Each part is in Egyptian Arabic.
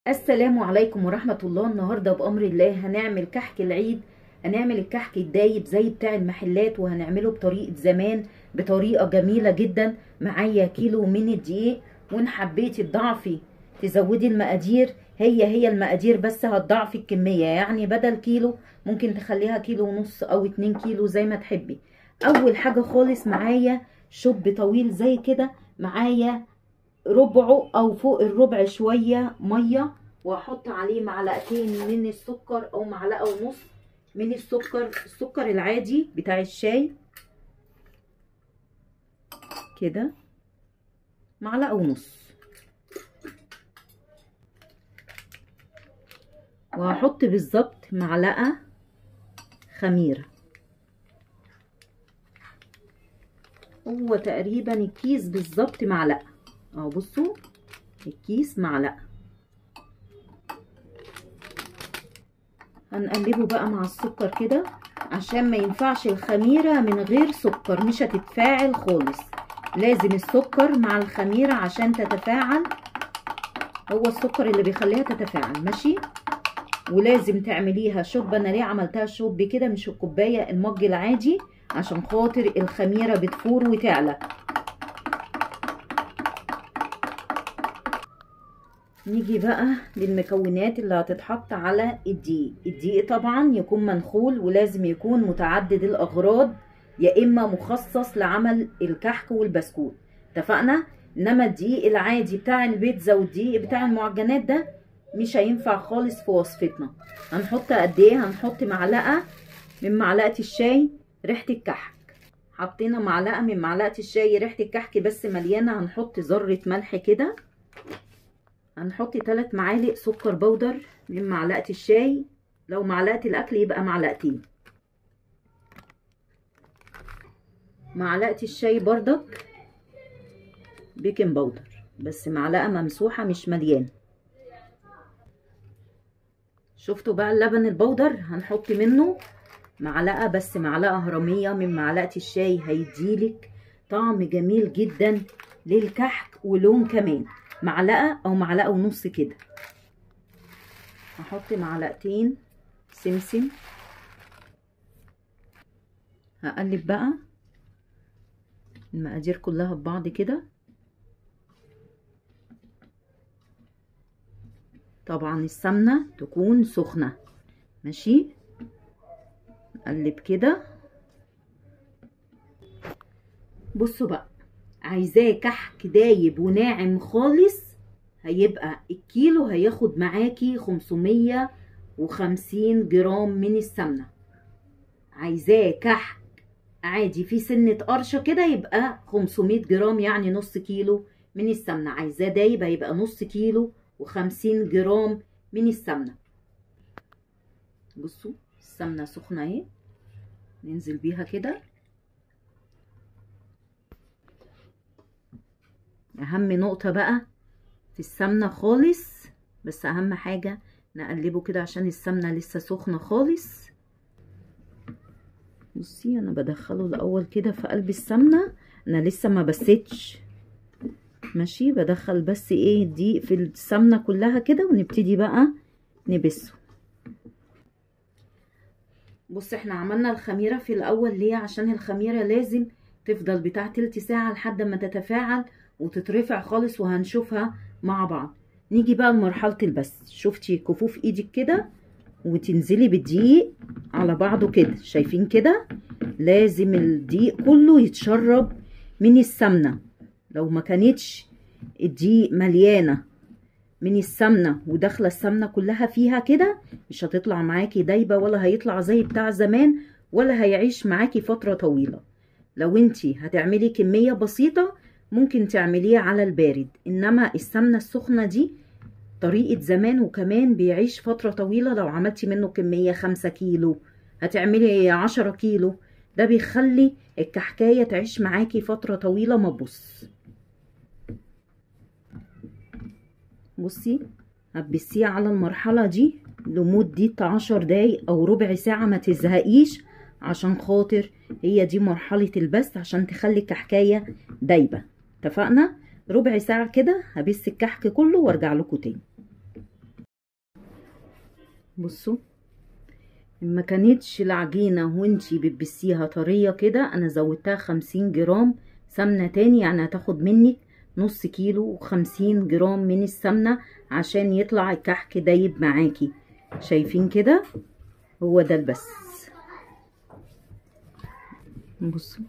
السلام عليكم ورحمة الله النهاردة بأمر الله هنعمل كحك العيد هنعمل الكحك الدايب زي بتاع المحلات وهنعمله بطريقة زمان بطريقة جميلة جدا معايا كيلو من الدقيق وان حبيتي تضعفي تزودي المقادير هي هي المقادير بس هتضعفي الكمية يعني بدل كيلو ممكن تخليها كيلو ونص او اتنين كيلو زي ما تحبي اول حاجة خالص معايا شوب طويل زي كده معايا ربعه او فوق الربع شوية مية واحط عليه معلقتين من السكر او معلقة ونص من السكر السكر العادي بتاع الشاي كده معلقة ونص وهحط بالظبط معلقة خميرة هو تقريبا الكيس بالظبط معلقة اهو بصوا الكيس معلقة هنقلبه بقى مع السكر كده عشان ما ينفعش الخميرة من غير سكر مش هتتفاعل خالص لازم السكر مع الخميرة عشان تتفاعل هو السكر اللي بيخليها تتفاعل ماشي ولازم تعمليها شوب انا ليه عملتها شوب كده مش الكوباية المج العادي عشان خاطر الخميرة بتفور وتعلى نيجي بقى للمكونات اللي هتتحط على الدقيق الدقيق طبعا يكون منخول ولازم يكون متعدد الاغراض يا اما مخصص لعمل الكحك والبسكوت اتفقنا انما الدقيق العادي بتاع البيتزا والدقيق بتاع المعجنات ده مش هينفع خالص في وصفتنا هنحط قد ايه هنحط معلقه من معلقه الشاي ريحه الكحك حطينا معلقه من معلقه الشاي ريحه الكحك بس مليانه هنحط ذره ملح كده هنحط 3 معالق سكر بودر من معلقه الشاي لو معلقه الاكل يبقى معلقتين معلقه الشاي بردك بيكنج باودر بس معلقه ممسوحه مش مليانه شفتوا بقى اللبن البودر هنحط منه معلقه بس معلقه هرميه من معلقه الشاي هيديلك طعم جميل جدا للكحك ولون كمان معلقه او معلقه ونص كده هحط معلقتين سمسم هقلب بقى المقادير كلها ببعض كده طبعا السمنه تكون سخنه ماشي نقلب كده بصوا بقى عايزاه كحك دايب وناعم خالص هيبقى الكيلو هياخد معاكي خمسمية وخمسين جرام من السمنة عايزاه كحك عادي في سنة قرشة كده يبقى خمسمية جرام يعني نص كيلو من السمنة عايزاه دايب هيبقى نص كيلو وخمسين جرام من السمنة بصوا السمنة سخنة اهي ننزل بيها كده اهم نقطة بقى في السمنة خالص بس اهم حاجة نقلبه كده عشان السمنة لسه سخنة خالص بصي انا بدخله الاول كده في قلب السمنة انا لسه ما بستش ماشي بدخل بس ايه دي في السمنة كلها كده ونبتدي بقى نبسه بص احنا عملنا الخميرة في الاول ليه عشان الخميرة لازم تفضل بتاع تلت ساعة لحد ما تتفاعل وتترفع خالص وهنشوفها مع بعض نيجي بقى لمرحلة البس شفتي كفوف ايدك كده وتنزلي بالدقيق على بعضه كده شايفين كده لازم الدقيق كله يتشرب من السمنة لو ما كانتش الدقيق مليانة من السمنة وداخلة السمنة كلها فيها كده مش هتطلع معاكي دايبة ولا هيطلع زي بتاع زمان ولا هيعيش معاكي فترة طويلة لو انتي هتعملي كمية بسيطة ممكن تعمليه على البارد انما السمنة السخنة دي طريقة زمان وكمان بيعيش فترة طويلة لو عملتي منه كمية خمسة كيلو هتعملي عشرة كيلو ده بيخلي الكحكاية تعيش معاكي فترة طويلة ما تبص بصي هتبسيه على المرحلة دي لمدة عشر دقايق او ربع ساعة ما تزهقيش عشان خاطر هي دي مرحلة البس عشان تخلي الكحكاية دايبة اتفقنا ربع ساعة كده هبس الكحك كله وارجع لكم تاني بصوا ما كانتش العجينة وانتي بتبسيها طرية كده انا زودتها خمسين جرام سمنة تاني يعني هتاخد منك نص كيلو وخمسين جرام من السمنة عشان يطلع الكحك دايب معاكي شايفين كده هو ده البس بصوا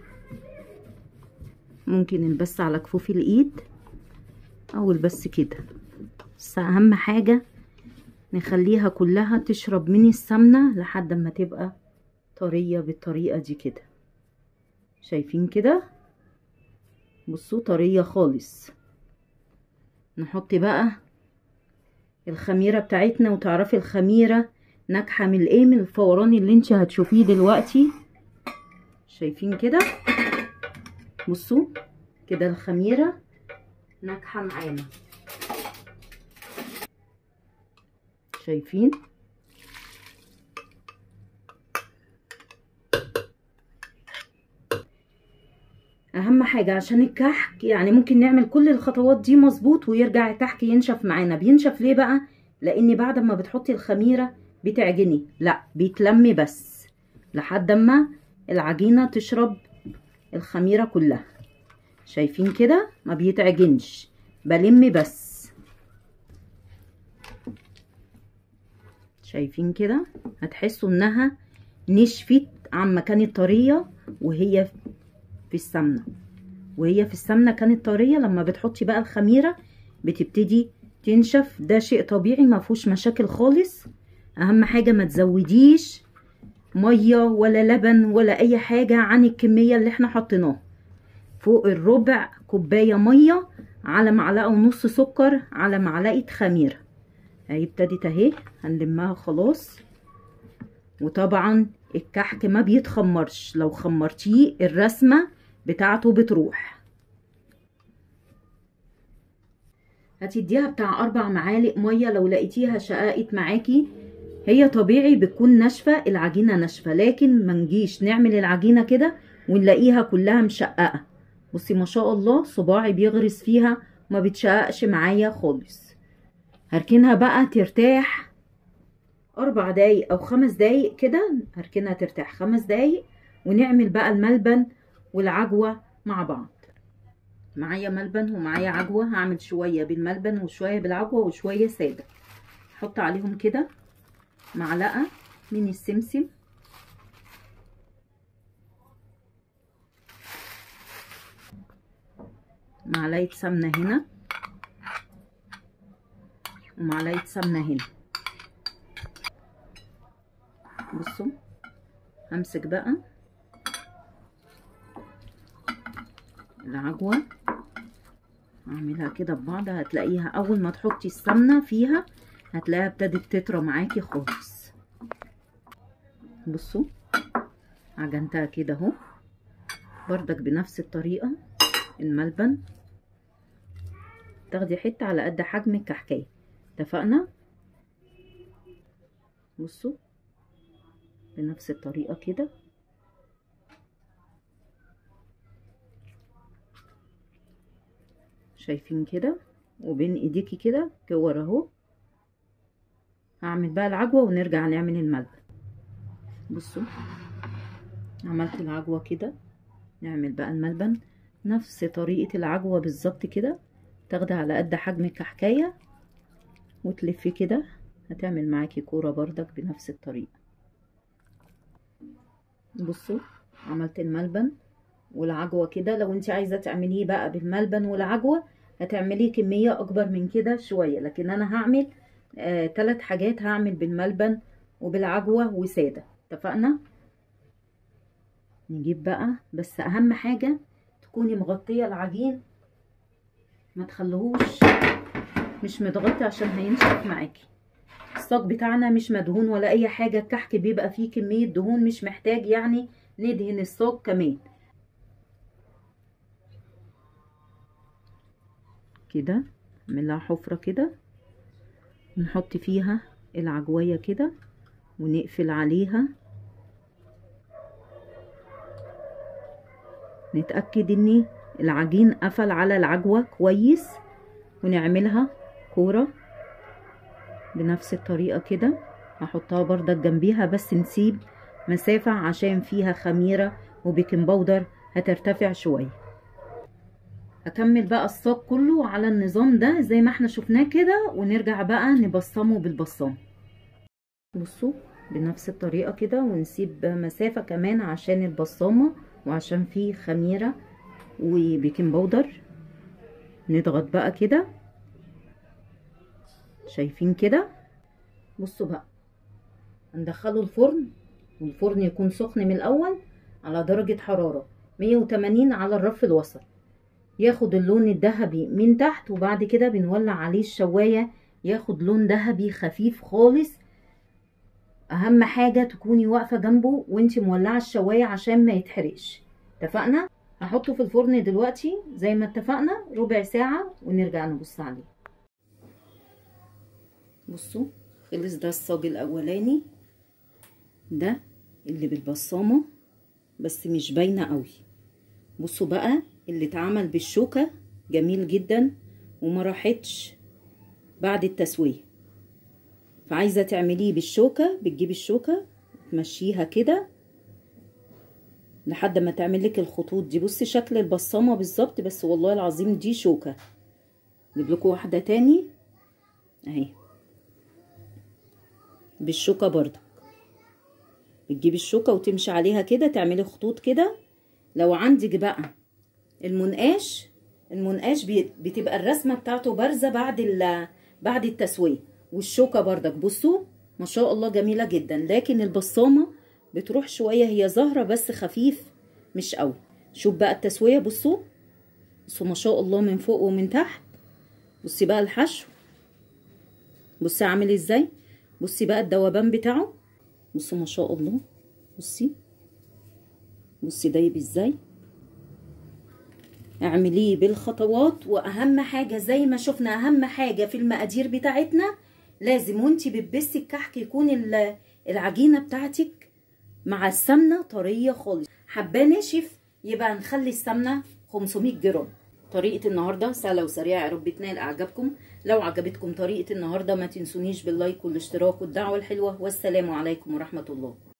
ممكن البس على كفوف الايد او البس كده بس اهم حاجة نخليها كلها تشرب من السمنة لحد ما تبقى طرية بالطريقة دي كده شايفين كده بصوا طرية خالص نحط بقى الخميرة بتاعتنا وتعرفي الخميرة ناجحة من الايه من الفوران اللي انت هتشوفيه دلوقتي شايفين كده بصوا كده الخميرة ناجحة معانا شايفين اهم حاجة عشان الكحك يعني ممكن نعمل كل الخطوات دي مظبوط ويرجع الكحك ينشف معانا بينشف ليه بقى لان بعد ما بتحطي الخميرة بتعجني لا بيتلم بس لحد ما العجينة تشرب الخميرة كلها شايفين كده ما بيتعجنش بلم بس شايفين كده هتحسوا انها نشفت عما كانت طرية وهي في السمنة وهي في السمنة كانت طرية لما بتحطي بقى الخميرة بتبتدي تنشف ده شيء طبيعي ما فيهوش مشاكل خالص اهم حاجة ما تزوديش مية ولا لبن ولا اي حاجة عن الكمية اللي احنا حطيناها فوق الربع كوباية مية على معلقة ونص سكر على معلقة خميرة اهي ابتدت اهي هنلمها خلاص وطبعا الكحك ما بيتخمرش لو خمرتيه الرسمة بتاعته بتروح هتديها بتاع اربع معالق مية لو لقيتيها شققت معاكي هي طبيعي بتكون ناشفة العجينة ناشفة لكن منجيش نعمل العجينة كده ونلاقيها كلها مشققة بصي ما شاء الله صباعي بيغرس فيها وما بتشققش معايا خالص هركنها بقى ترتاح اربع دقايق او خمس دقايق كده هركنها ترتاح خمس دقايق ونعمل بقى الملبن والعجوة مع بعض معايا ملبن ومعايا عجوة هعمل شوية بالملبن وشوية بالعجوة وشوية سادة احط عليهم كده معلقة من السمسم معلقة سمنة هنا ومعلقة سمنة هنا بصوا همسك بقى العجوة اعملها كده ببعض هتلاقيها اول ما تحطي السمنة فيها هتلاقيها ابتدت تطرى معاكي خالص بصوا عجنتها كده اهو بردك بنفس الطريقة الملبن تاخدي حتة على قد حجم الكحكاية اتفقنا بصوا بنفس الطريقة كده شايفين كده وبين ايديكي كده كور اهو هعمل بقى العجوة ونرجع نعمل الملبن بصوا عملت العجوة كده نعمل بقى الملبن نفس طريقة العجوة بالظبط كده تاخدي على قد حجم الكحكاية وتلفي كده هتعمل معاكي كورة بردك بنفس الطريقة بصوا عملت الملبن والعجوة كده لو انت عايزة تعمليه بقى بالملبن والعجوة هتعمليه كمية اكبر من كده شوية لكن انا هعمل آه تلات حاجات هعمل بالملبن وبالعجوة وسادة اتفقنا نجيب بقى بس اهم حاجة تكوني مغطية العجين ما تخلوهوش مش متغطي عشان هينشف معاكي الصاج بتاعنا مش مدهون ولا اي حاجة الكحك بيبقى فيه كمية دهون مش محتاج يعني ندهن الصاج كمان كده نعملها حفرة كده نحط فيها العجوية كده ونقفل عليها نتأكد ان العجين قفل على العجوة كويس ونعملها كورة بنفس الطريقة كده هحطها بردك جنبيها بس نسيب مسافة عشان فيها خميرة وبيكنج باودر هترتفع شوية هكمل بقى الصاج كله على النظام ده زي ما احنا شفناه كده ونرجع بقى نبصمه بالبصام بصوا بنفس الطريقة كده ونسيب مسافة كمان عشان البصامة وعشان فيه خميرة وبيكنج باودر نضغط بقى كده شايفين كده بصوا بقى هندخله الفرن والفرن يكون سخن من الاول على درجة حرارة 180 على الرف الوسط ياخد اللون الذهبي من تحت وبعد كده بنولع عليه الشواية ياخد لون ذهبي خفيف خالص اهم حاجة تكوني واقفة جنبه وانتي مولعة الشواية عشان ما يتحرقش اتفقنا هحطه في الفرن دلوقتي زي ما اتفقنا ربع ساعة ونرجع نبص عليه بصوا خلص ده الصاج الاولاني ده اللي بالبصامة بس مش باينة قوي بصوا بقى اللي اتعمل بالشوكة جميل جدا وما راحتش بعد التسوية فعايزة تعمليه بالشوكة بتجيبي الشوكة تمشيها كده لحد ما تعمل لك الخطوط دي بصي شكل البصامة بالظبط بس والله العظيم دي شوكة اجيب لكم واحدة تاني اهي بالشوكة برضك بتجيبي الشوكة وتمشي عليها كده تعملي خطوط كده لو عندك بقى المنقاش المنقاش بتبقى الرسمة بتاعته بارزة بعد بعد التسوية والشوكة بردك بصوا ما شاء الله جميلة جدا لكن البصامة بتروح شوية هي زهرة بس خفيف مش قوي شوف بقى التسوية بصوا بصوا ما شاء الله من فوق ومن تحت بصي بقى الحشو بصي عامل ازاي بصي بقى الدوبان بتاعه بصوا ما شاء الله بصي بصي دايب ازاي اعمليه بالخطوات واهم حاجة زي ما شفنا اهم حاجة في المقادير بتاعتنا لازم وانتي بتبسي الكحك يكون العجينة بتاعتك مع السمنة طرية خالص حباه ناشف يبقى نخلي السمنة 500 جرام طريقة النهاردة سهلة وسريعة يا رب تنال اعجابكم لو عجبتكم طريقة النهاردة ما تنسونيش باللايك والاشتراك والدعوة الحلوة والسلام عليكم ورحمة الله